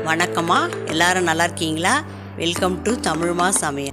வணக்கம்மா எல்லாரும் நல்லா இருக்கீங்களா வெல்கம் டு தமிழ்மா சமையல்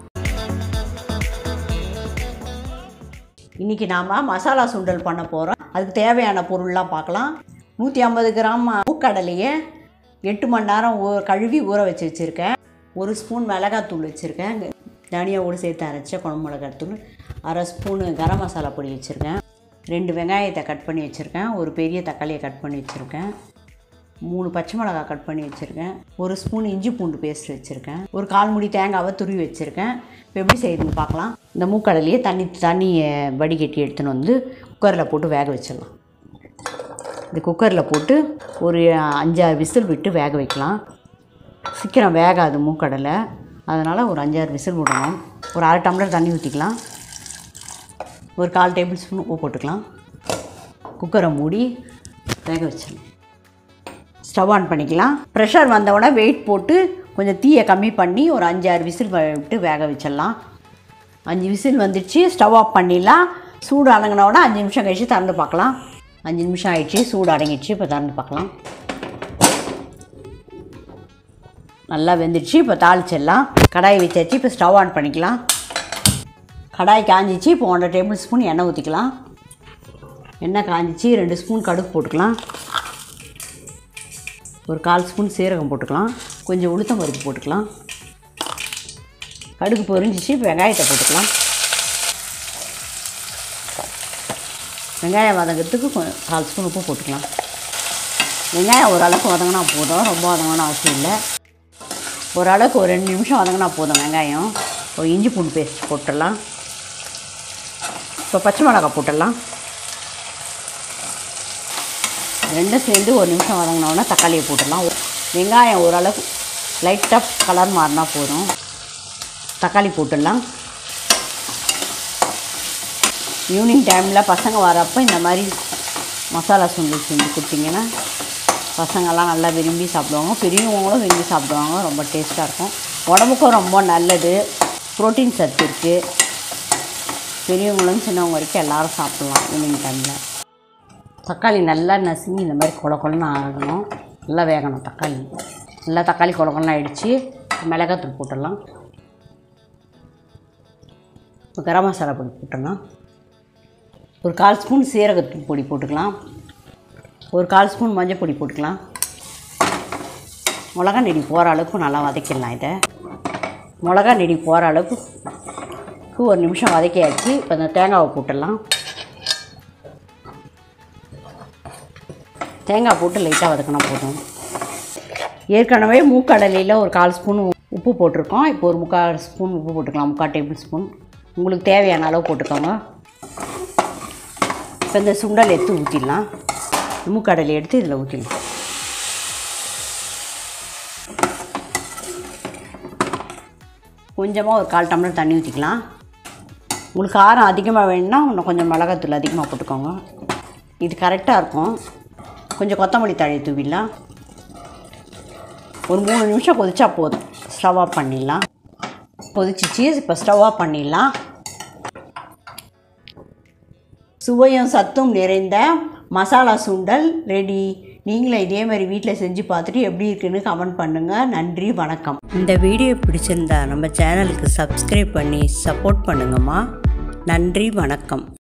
இன்றைக்கி நாம் மசாலா சுண்டல் பண்ண போகிறோம் அதுக்கு தேவையான பொருள்லாம் பார்க்கலாம் நூற்றி ஐம்பது கிராம் மூக்கடலையை எட்டு மணி நேரம் ஊ கழுவி ஊற வச்சு வச்சுருக்கேன் ஒரு ஸ்பூன் மிளகாத்தூள் வச்சுருக்கேன் தனியாவோடு சேர்த்து அரைச்ச குழம்பு மிளகாத்தூள் அரை ஸ்பூனு கரம் மசாலா பொடி வச்சுருக்கேன் ரெண்டு வெங்காயத்தை கட் பண்ணி வச்சுருக்கேன் ஒரு பெரிய தக்காளியை கட் பண்ணி வச்சுருக்கேன் மூணு பச்சை மிளகா கட் பண்ணி வச்சுருக்கேன் ஒரு ஸ்பூன் இஞ்சி பூண்டு பேஸ்ட் வச்சுருக்கேன் ஒரு கால் முடி தேங்காவை துருவி வச்சுருக்கேன் இப்போ எப்படி செய்யுதுன்னு பார்க்கலாம் இந்த மூக்கடலையே தண்ணி தண்ணியை வடிகட்டி எடுத்துன்னு வந்து குக்கரில் போட்டு வேக வச்சிடலாம் இந்த குக்கரில் போட்டு ஒரு அஞ்சாறு விசில் விட்டு வேக வைக்கலாம் சீக்கிரம் வேகாது மூக்கடலை அதனால் ஒரு அஞ்சாறு விசில் விடணும் ஒரு அரை டம்ளர் தண்ணி ஊற்றிக்கலாம் ஒரு கால் டேபிள் ஸ்பூன் உப்பு போட்டுக்கலாம் குக்கரை மூடி வேக வச்சிடலாம் ஸ்டவ் ஆன் பண்ணிக்கலாம் ப்ரெஷர் வந்தவுடனே வெயிட் போட்டு கொஞ்சம் தீயை கம்மி பண்ணி ஒரு அஞ்சாறு விசில் வ- விட்டு வேக வச்சிடலாம் அஞ்சு விசில் வந்துடுச்சு ஸ்டவ் ஆஃப் பண்ணிடலாம் சூடு அடங்கினோட அஞ்சு நிமிஷம் கழிச்சு திறந்து பார்க்கலாம் அஞ்சு நிமிஷம் ஆயிடுச்சு சூடு அடங்கிடுச்சு இப்போ திறந்து பார்க்கலாம் நல்லா வெந்துடுச்சு இப்போ தாளிச்சிடலாம் கடாய் வச்சாச்சு இப்போ ஸ்டவ் ஆன் பண்ணிக்கலாம் கடாய் காஞ்சிச்சு இப்போ ஒன்றரை டேபிள் ஸ்பூன் எண்ணெய் ஊற்றிக்கலாம் எண்ணெய் காஞ்சிச்சு ரெண்டு ஸ்பூன் கடுகு போட்டுக்கலாம் ஒரு கால் ஸ்பூன் சீரகம் போட்டுக்கலாம் கொஞ்சம் உளுத்தம் பருப்பு போட்டுக்கலாம் கடுகு பொரிஞ்சிச்சு இப்போ வெங்காயத்தை போட்டுக்கலாம் வெங்காயம் வதங்கிறதுக்கு கொ- கால் ஸ்பூன் உப்பு போட்டுக்கலாம் வெங்காயம் ஓரளவுக்கு வதங்கினா போதும் ரொம்ப வதங்கணும் அவசியம் இல்லை ஓரளவுக்கு ஒரு ரெண்டு நிமிஷம் வதங்கினா போதும் வெங்காயம் ஒரு இஞ்சி பூண்டு பேஸ்ட் போட்டுடலாம் இப்போ பச்சை மிளகாய் போட்டுடலாம் ரெண்டும் சேர்ந்து ஒரு நிமிஷம் வதங்கினோடனே தக்காளியை போட்டுடலாம் வெங்காயம் ஓரளவுக்கு லைட்டாக கலர் மாறினா போதும் தக்காளி போட்டுடலாம் ஈவினிங் டைமில் பசங்க வரப்போ இந்த மாதிரி மசாலா சுண்டல் செஞ்சு கொடுத்தீங்கன்னா பசங்கள்லாம் நல்லா விரும்பி சாப்பிடுவாங்க பெரியவங்களும் விரும்பி சாப்பிடுவாங்க ரொம்ப டேஸ்ட்டாக இருக்கும் உடம்புக்கும் ரொம்ப நல்லது ப்ரோட்டீன் சத்து இருக்குது பெரியவங்களும் சின்னவங்க வரைக்கும் எல்லாரும் சாப்பிட்லாம் ஈவினிங் டைமில் தக்காளி நல்லா நசுங்கி இந்த மாதிரி கொல கொலன்னு ஆகணும் நல்லா வேகணும் தக்காளி நல்லா தக்காளி கொல கொலன்னு ஆயிடுச்சு மிளகாத்தூள் போட்டுடலாம் இப்போ கரம் மசாலா பொடி போட்டுடலாம் ஒரு கால் ஸ்பூன் சீரகத்தூள் பொடி போட்டுக்கலாம் ஒரு கால் ஸ்பூன் மஞ்சள் பொடி போட்டுக்கலாம் மிளகா நெடி போகிற அளவுக்கு நல்லா வதக்கிடலாம் இதை மிளகா நெடி போகிற அளவுக்கு ஒரு நிமிஷம் வதக்கியாச்சு இப்போ இந்த தேங்காவை போட்டுடலாம் தேங்காய் போட்டு லைட்டாக வதக்கினா போதும் ஏற்கனவே மூக்கடலையில் ஒரு கால் ஸ்பூன் உப்பு போட்டிருக்கோம் இப்போ ஒரு முக்கால் ஸ்பூன் உப்பு போட்டுக்கலாம் முக்கால் டேபிள் ஸ்பூன் உங்களுக்கு தேவையான அளவு போட்டுக்கோங்க இப்போ இந்த சுண்டல் எடுத்து ஊற்றிடலாம் மூக்கடலை எடுத்து இதில் ஊற்றிடலாம் கொஞ்சமாக ஒரு கால் டம்ளர் தண்ணி ஊற்றிக்கலாம் உங்களுக்கு காரம் அதிகமாக வேணும்னா இன்னும் கொஞ்சம் மிளகாத்தூள் அதிகமாக போட்டுக்கோங்க இது கரெக்டாக இருக்கும் கொஞ்சம் கொத்தமல்லி தழை தூவிடலாம் ஒரு மூணு நிமிஷம் கொதிச்சா போதும் ஸ்டவ் ஆஃப் பண்ணிடலாம் கொதிச்சிச்சு இப்போ ஸ்டவ் ஆஃப் பண்ணிடலாம் சுவையும் சத்தும் நிறைந்த மசாலா சுண்டல் ரெடி நீங்களும் இதே மாதிரி வீட்டில் செஞ்சு பார்த்துட்டு எப்படி இருக்குன்னு கமெண்ட் பண்ணுங்கள் நன்றி வணக்கம் இந்த வீடியோ பிடிச்சிருந்தா நம்ம சேனலுக்கு சப்ஸ்கிரைப் பண்ணி சப்போர்ட் பண்ணுங்கம்மா நன்றி வணக்கம்